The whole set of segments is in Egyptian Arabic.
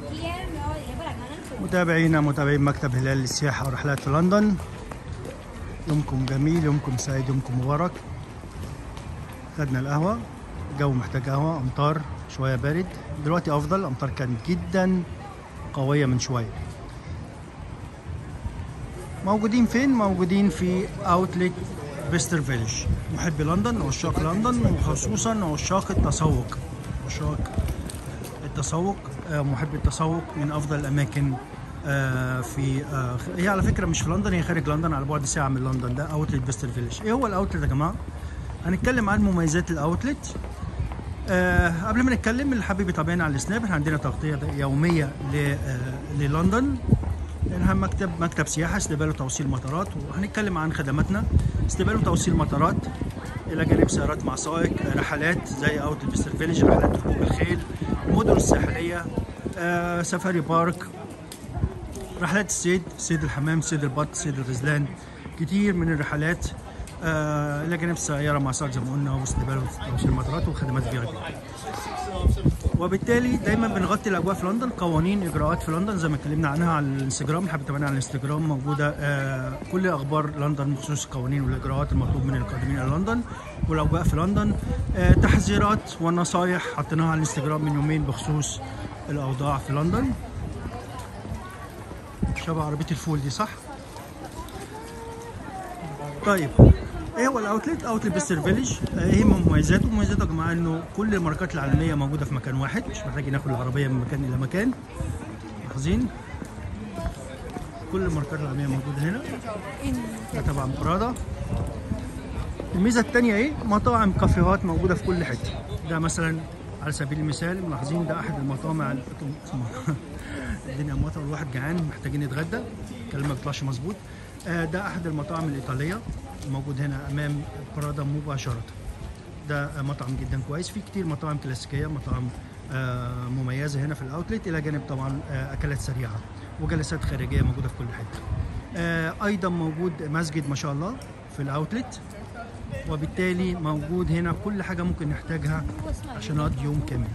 متابعينا متابعين مكتب هلال للسياحة ورحلات في لندن يومكم جميل يومكم سعيد يومكم مبارك خدنا القهوة الجو محتاج قهوة أمطار شوية بارد دلوقتي أفضل أمطار كانت جدا قوية من شوية موجودين فين؟ موجودين في اوتلت بيستر فيلج محبي لندن عشاق لندن وخصوصا عشاق التسوق عشاق التسوق آه، محبي التسوق من افضل الاماكن آه، في آه، هي على فكره مش في لندن هي خارج لندن على بعد ساعه من لندن ده اوتلت بيستر فيلج ايه هو الاوتلت يا جماعه هنتكلم عن مميزات الاوتلت آه قبل ما نتكلم اللي حابب يتابعنا على السناب احنا عندنا تغطيه يوميه ل- آه للندن لانها مكتب مكتب سياحه استقبال وتوصيل مطارات وهنتكلم عن خدماتنا استقبال وتوصيل مطارات الى جانب سيارات مع سائق رحلات زي اوت بيستر فيلج رحلات ركوب الخيل المدن الساحليه آه سفاري بارك رحلات الصيد صيد الحمام صيد البط صيد الغزلان كتير من الرحلات آه الى جانب السياره مع سائق زي ما قلنا واستقبال وتوصيل المطارات وخدمات في اي وبالتالي دايما بنغطي الاجواء في لندن قوانين اجراءات في لندن زي ما اتكلمنا عنها على الانستجرام اللي حابب تتابعنا على الانستجرام موجوده آه كل اخبار لندن بخصوص القوانين والاجراءات المطلوب من القادمين الى لندن والاجواء في لندن آه تحذيرات والنصايح حطيناها على الانستجرام من يومين بخصوص الاوضاع في لندن شبه عربيه الفول دي صح؟ طيب ايه هو الاوتلت؟ اوتلت بيستر فيلج آه، ايه مميزاته؟ مميزاته يا جماعه انه كل الماركات العالميه موجوده في مكان واحد مش محتاجين ناخد العربيه من مكان الى مكان لاحظين؟ كل الماركات العالميه موجوده هنا ده طبعا برادا الميزه الثانيه ايه؟ مطاعم كافيهات موجوده في كل حته ده مثلا على سبيل المثال ملاحظين ده احد المطاعم الدنيا مطر والواحد جعان محتاجين نتغدى الكلام ما بيطلعش مظبوط آه، ده احد المطاعم الايطاليه موجود هنا امام برادا مباشره ده مطعم جدا كويس في كتير مطاعم كلاسيكيه مطاعم آه، مميزه هنا في الاوتلت الى جانب طبعا آه، اكلات سريعه وجلسات خارجيه موجوده في كل حته آه، ايضا موجود مسجد ما شاء الله في الاوتلت وبالتالي موجود هنا كل حاجه ممكن نحتاجها عشان نقضي يوم كامل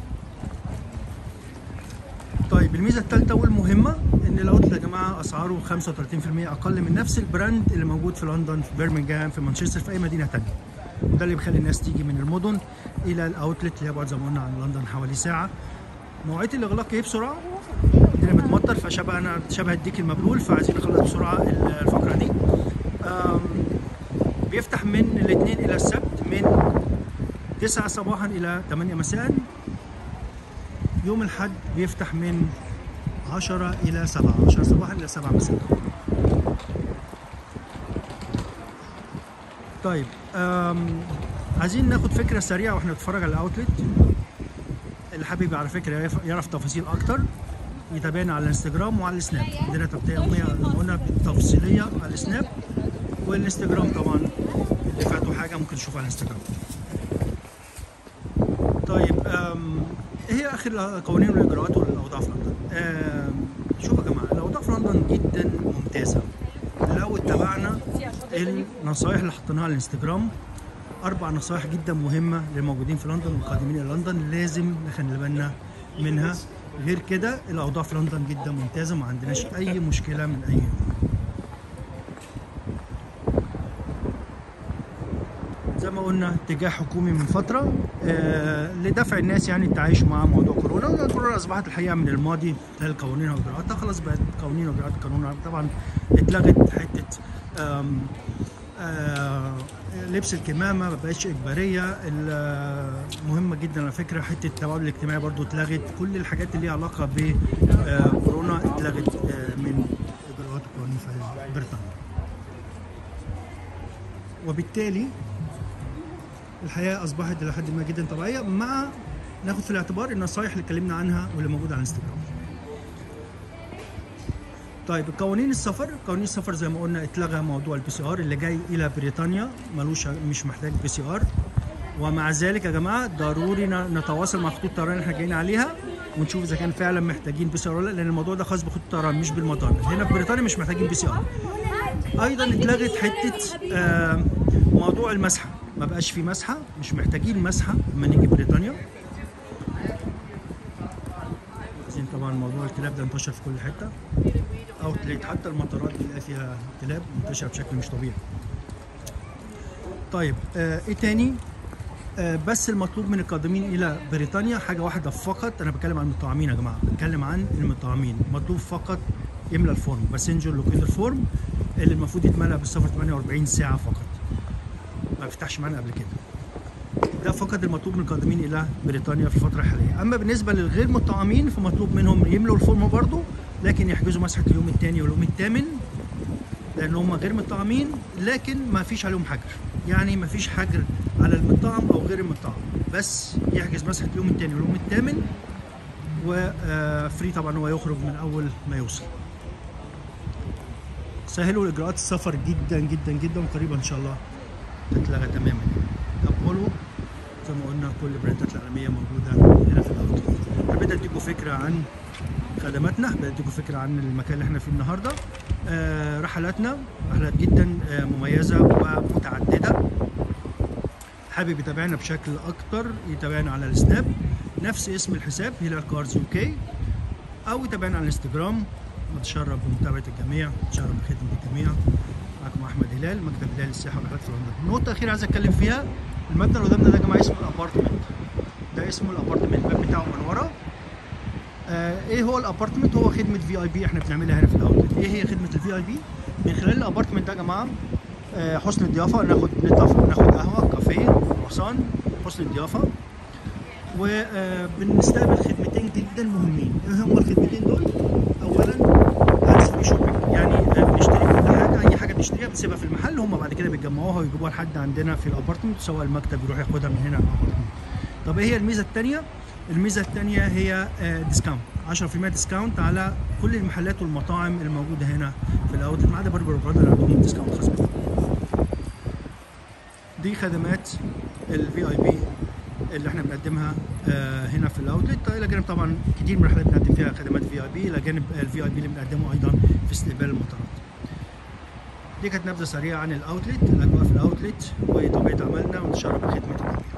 طيب الميزه الثالثه والمهمه ان الاوتلت يا جماعه اسعاره 35% اقل من نفس البراند اللي موجود في لندن في برمنجهام في مانشستر في اي مدينه ثانيه وده اللي بيخلي الناس تيجي من المدن الى الاوتلت اللي يبعد زي ما قلنا عن لندن حوالي ساعه مواعيد الاغلاق ايه بسرعه الدنيا بتمطر فشبهنا شبه الديك المبلول فعايزين نخلص بسرعه الفقره دي آم، بيفتح من الاثنين الى السبت من 9 صباحا الى 8 مساء يوم الحد بيفتح من 10 إلى 7 10 صباحا إلى 7 مساء طيب أم عايزين ناخد فكرة سريعة واحنا بنتفرج على الاوتلت اللي حابب على فكرة يعرف- يعرف تفاصيل أكتر يتابعنا على الانستجرام وعلى السناب عندنا تغطية يومية قلنا تفصيلية على السناب والانستجرام طبعا اللي فاتوا حاجة ممكن تشوفها على الانستجرام طيب أم، ايه هي اخر القوانين والاجراءات والاوضاع في لندن؟ أم، شوفوا يا جماعه الاوضاع في لندن جدا ممتازه لو اتبعنا النصائح اللي حطيناها على الانستجرام اربع نصائح جدا مهمه للموجودين في لندن والقادمين الى لندن لازم نخلي بالنا منها غير كده الاوضاع في لندن جدا ممتازه ما عندناش اي مشكله من اي نوع زي ما قلنا اتجاه حكومي من فتره آه لدفع الناس يعني التعايش مع موضوع كورونا كورونا اصبحت الحقيقه من الماضي القوانين واجراءاتها خلاص بقت قوانين واجراءات القانون طبعا اتلغت حته آم آه لبس الكمامه ما بقتش اجباريه ال- مهمه جدا على فكره حته التباعد الاجتماعي برضو اتلغت كل الحاجات اللي ليها علاقه بكورونا اتلغت آه من اجراءات القوانين في بريطانيا وبالتالي الحياه اصبحت الى حد ما جدا طبيعيه مع ناخد في الاعتبار النصائح اللي اتكلمنا عنها واللي موجوده على الانستجرام. طيب قوانين السفر قوانين السفر زي ما قلنا اتلغى موضوع البي سي ار اللي جاي الى بريطانيا ملوش مش محتاج بي سي ار ومع ذلك يا جماعه ضروري ن- نتواصل مع خطوط الطيران اللي احنا جايين عليها ونشوف اذا كان فعلا محتاجين بي سي ار ولا لا لان الموضوع ده خاص بخطوط الطيران مش بالمطار هنا في بريطانيا مش محتاجين بي سي ار ايضا اتلغت حته آه، موضوع المسحه ما بقاش في مسحه مش محتاجين مسحه لما نيجي بريطانيا عايزين طبعا موضوع الكلاب ده انتشر في كل حته اوتليت حتى المطارات بنلاقي فيها كلاب منتشره بشكل مش طبيعي طيب آه ايه تاني آه بس المطلوب من القادمين الى بريطانيا حاجه واحده فقط انا بتكلم عن المطعمين يا جماعه بتكلم عن المطعمين مطلوب فقط يملى الفورم باسنجر لوكيتر فورم اللي المفروض يتملى بالسفر 48 ساعه فقط ما بيفتحش معانا قبل كده ده فقط المطلوب من القادمين الى بريطانيا في الفتره الحاليه اما بالنسبه للغير مطعمين فمطلوب منهم يملوا الفورم برضه لكن يحجزوا مسحه اليوم الثاني واليوم الثامن لان هم غير مطعمين لكن ما فيش عليهم حجر يعني ما فيش حجر على المطعم او غير المطعم بس يحجز مسحه اليوم الثاني واليوم الثامن وفري طبعا هو يخرج من اول ما يوصل سهلوا اجراءات السفر جدا جدا جدا وقريبا ان شاء الله تتلغى تماما ابولو زي ما قلنا كل البراندات العالميه موجوده هنا في الاوتلت حبيت اديكم فكره عن خدماتنا حبيت اديكم فكره عن المكان اللي احنا فيه النهارده آه رحلاتنا رحلات جدا آه مميزه ومتعدده حابب يتابعنا بشكل اكتر يتابعنا على السناب نفس اسم الحساب هلال كارز يو كي او يتابعنا على الانستجرام نتشرف بمتابعه الجميع نتشرف بخدمه الجميع معكم احمد هلال مكتب هلال السياحه والرحلات في لندن نقطه اخيره عايز اتكلم فيها المبنى اللي قدامنا ده يا جماعه اسمه الابارتمنت ده اسمه الابارتمنت الباب بتاعه من ورا آه ايه هو الابارتمنت هو خدمه في اي بي احنا بنعملها هنا في الاوتلت ايه هي خدمه الفي اي بي من خلال الابارتمنت ده يا جماعه آه حسن الضيافه ناخد نطلع ناخد قهوه كافيه كرواسون حسن الضيافه وبنستقبل خدمتين جدا مهمين ايه هم الخدمتين دول اولا هانس فري شوبينج يعني آه، بنشتري كل حاجه اي حاجه بنشتريها بنسيبها في المحل هم بعد كده بيجمعوها ويجيبوها لحد عندنا في الابارتمنت سواء المكتب يروح ياخدها من هنا الابارتمنت طب ايه هي الميزه الثانيه الميزه الثانيه هي آه، ديسكاونت 10% ديسكاونت على كل المحلات والمطاعم الموجوده هنا في الاوتلت ما عدا برجر وبرادر عندهم ديسكاونت خاص بيهم دي خدمات الفي اي بي اللي احنا بنقدمها آه، هنا في الاوتلت الى جانب طبعا كتير من الرحلات بنقدم فيها خدمات في اي بي الى جانب الفي اي بي اللي بنقدمه ايضا في استقبال المطارات دي كانت نبذه سريعه عن الاوتلت الاجواء في الاوتلت وطبيعه عملنا ونتشرف بخدمه الجميع